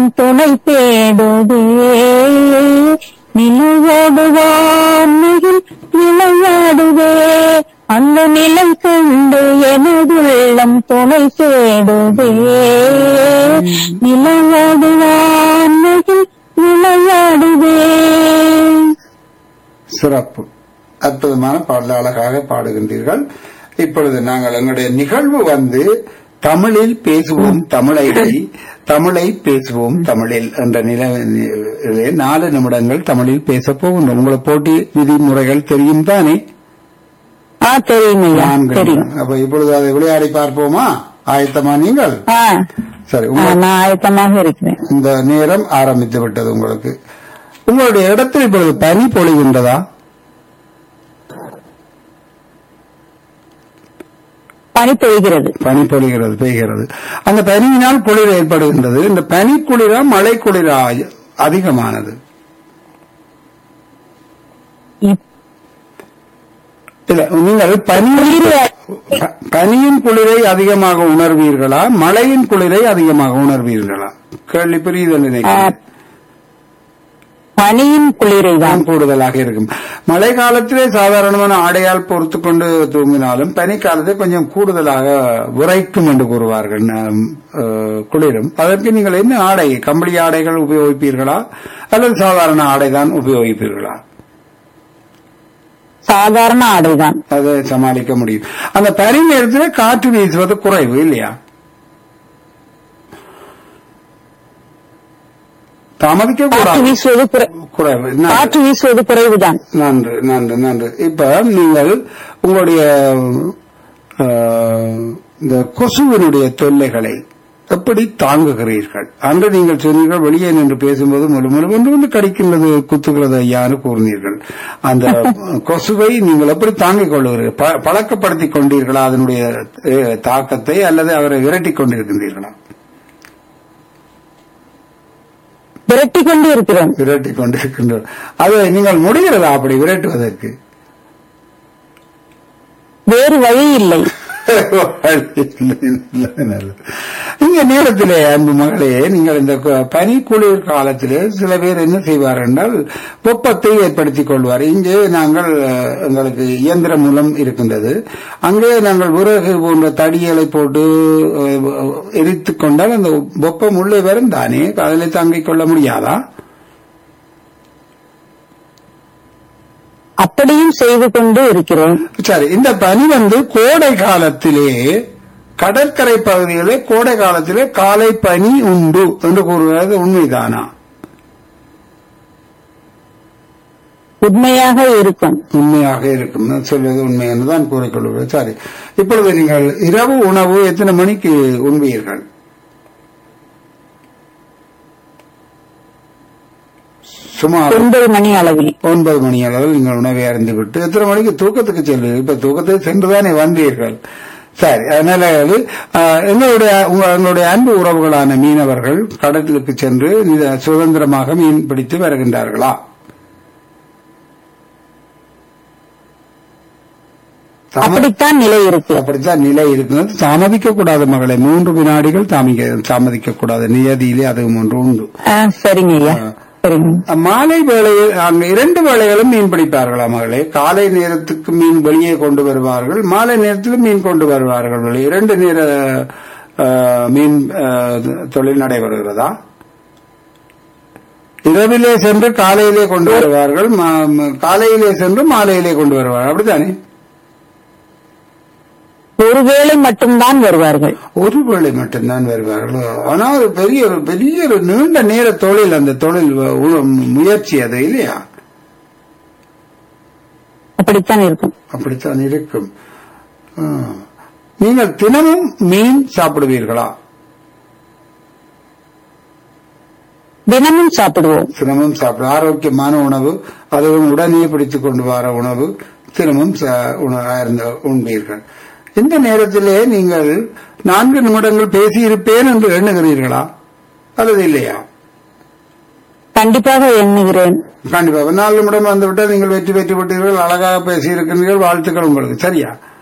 உள்ளம் துணை தேடுதே நிலவோடு வான்மையில் விளையாடுதே அந்த நிலை கண்டு எனது உள்ளம் துணை தேடுதே நிலவோடு வான்மையில் விளையாடுதே சிறப்பு அற்புதமான பாடல் அழகாக பாடுகின்றீர்கள் இப்பொழுது நாங்கள் எங்களுடைய நிகழ்வு வந்து தமிழில் பேசுவோம் தமிழை தமிழை பேசுவோம் தமிழில் என்ற நிலை நாலு நிமிடங்கள் தமிழில் பேச போகின்றோம் உங்களுக்கு போட்டி விதிமுறைகள் தெரியும் தானே ஆ தெரியும் ஐயா நான்கு தெரியும் நிமிடம். அப்ப இப்பொழுது அதை விளையாடி பார்ப்போமா ஆயத்தமா நீங்கள் ஆ சரி ஆ, உங்க- நான் ஆயத்தமாக இருக்கிறேன் இந்த நேரம் ஆரம்பித்து விட்டது உங்களுக்கு உங்களுடைய இடத்தில் இப்பொழுது பனி பொழிகின்றதா பனி பெய்கிறது பனி பொழிகிறது பெய்கிறது அந்த பனியினால் குளிர் ஏற்படுகின்றது இந்த பனி குளிரா மழை குளிரா அதிகமானது இப்- இல்ல நீங்கள் பனி ப- பனியின் குளிரை அதிகமாக உணர்வீர்களா மழையின் குளிரை அதிகமாக உணர்வீர்களா கேள்வி புரியுது நினைக்கிறேன் பனியின் குளிரை தான் தான் கூடுதலாக இருக்கும் மழை காலத்திலே சாதாரணமான ஆடையால் பொறுத்து கொண்டு தூங்கினாலும் பனி காலத்தில் கொஞ்சம் கூடுதலாக உரைக்கும் என்று கூறுவார்கள் நம், அஹ், குளிரும் அதற்கு நீங்கள் என்ன ஆடை கம்பளி ஆடைகள் உபயோகிப்பீர்களா அல்லது சாதாரண ஆடை தான் உபயோகிப்பீர்களா சாதாரண ஆடைதான் அதை சமாளிக்க முடியும் அந்த பனி நேரத்தில் காற்று வீசுவது குறைவு இல்லையா தாமதிக்க காற்று கூடாது வீசுவது குறை- குறைவு நான் காற்று வீசுவது குறைவுதான் நன்று நன்று நன்று இப்ப நீங்கள் உங்களுடைய அஹ், இந்த கொசுவினுடைய தொல்லைகளை எப்படி தாங்குகிறீர்கள் அன்று நீங்கள் சொன்னீர்கள் வெளியே நின்று பேசும்போது முழு முழு ஒன்று வந்து கடிக்கின்றது குத்துகிறது ஐயான்னு கூறினீர்கள் அந்த கொசுவை நீங்கள் எப்படி தாங்கிக் கொள்ளுகிறீர்கள் ப- பழக்கப்படுத்திக் கொண்டீர்களா அதனுடைய அஹ், தாக்கத்தை அல்லது அவரை விரட்டிக் கொண்டிருக்கின்றீர்களா விரட்டி கொண்டு இருக்கிறோம் விரட்டிக் கொண்டிருக்கின்றோம் அது நீங்கள் முடிகிறதா அப்படி விரட்டுவதற்கு வேறு வழி இல்லை இந்த நேரத்திலே அன்பு மகளே நீங்கள் இந்த கு- பனி குளிர் காலத்திலே சில பேர் என்ன செய்வார்கள் என்றால் வெப்பத்தை ஏற்படுத்திக் கொள்வார் இங்கே நாங்கள் அஹ், எங்களுக்கு இயந்திரம் மூலம் இருக்கின்றது அங்கே நாங்கள் விறகு போன்ற தடியலை போட்டு அஹ், எரித்துக் கொண்டால் அந்த வெப்பம் உள்ளே வரும் தானே அதில் தாங்கிக் கொள்ள முடியாதா அப்படியும் செய்து கொண்டு இருக்கிறோம் சரி இந்த பனி வந்து கோடை காலத்திலே கடற்கரை பகுதிகளே கோடை காலத்திலே காலை பனி உண்டு என்று கூறுவது உண்மைதானா உண்மையாக இருக்கும் உண்மையாக இருக்கும் நான் சொல்வது உண்மை என்றுதான் கூறிக்கொள்வது சரி இப்பொழுது நீங்கள் இரவு உணவு எத்தனை மணிக்கு உண்பீர்கள் சுமார் ஒன்பது மணி அளவில் ஒன்பது மணி அளவில் நீங்கள் உணவை அறிந்து விட்டு எத்தனை மணிக்கு தூக்கத்துக்கு செல்வீர்கள் இப்ப தூக்கத்துக்கு சென்றுதானே வந்தீர்கள் சரி அதனால அது, ஆஹ், எங்களுடைய உங்க- எங்களுடைய அன்பு உறவுகளான மீனவர்கள் கடலுக்கு சென்று இது சுதந்திரமாக மீன் பிடித்து வருகின்றார்களா தாம- அப்படித்தான் நிலை இருக்கு அப்படித்தான் நிலை இருக்கிறது தாமதிக்க கூடாது மகளை மூன்று வினாடிகள் தாமிக்க தாமதிக்க கூடாது நியதியிலே அதுவும் ஒன்று உண்டு ஆ, சரிங்க ஐயா சரிங்க மாலை வேளையில் அங்கு இரண்டு வேளைகளும் மீன் பிடிப்பார்களா மகளே காலை நேரத்துக்கு மீன் வெளியே கொண்டு வருவார்கள் மாலை நேரத்தில் மீன் கொண்டு வருவார்கள் வெளியே. இரண்டு நேர அஹ், மீன் அஹ், தொழில் நடைபெறுகிறதா இரவிலே சென்று காலையிலே கொண்டு வருவார்கள் மா- ம- காலையிலே சென்று மாலையிலே கொண்டு வருவார்கள் அப்படித்தானே ஒருவேளை மட்டும்தான் வருவார்கள் ஒரு வேளை மட்டும்தான் வருவார்கள் ஆனால் ஒரு பெரிய ஒரு பெரிய ஒரு நீண்ட நேர தொழில் அந்த தொழில் உ- முயற்சி அது இல்லையா அப்படித்தான் இருக்கும் அப்படித்தான் இருக்கும் ஆ. நீங்கள் தினமும் மீன் சாப்பிடுவீர்களா தினமும் சாப்பிடுவோம் தினமும் சாப்பிட ஆரோக்கியமான உணவு அதுவும் உடனே பிடித்துக் கொண்டு வர உணவு தினமும் சா- உண- அருந்த உண்பீர்கள் இந்த நேரத்திலே நீங்கள் நான்கு நிமிடங்கள் பேசியிருப்பேன் என்று எண்ணுகிறீர்களா அல்லது இல்லையா கண்டிப்பாக எண்ணுகிறேன் கண்டிப்பாக நாலு நிமிடம் வந்துவிட்டால் நீங்கள் வெற்றி பெற்று விட்டீர்கள் அழகாக பேசியிருக்கிறீர்கள் வாழ்த்துக்கள் உங்களுக்கு சரியா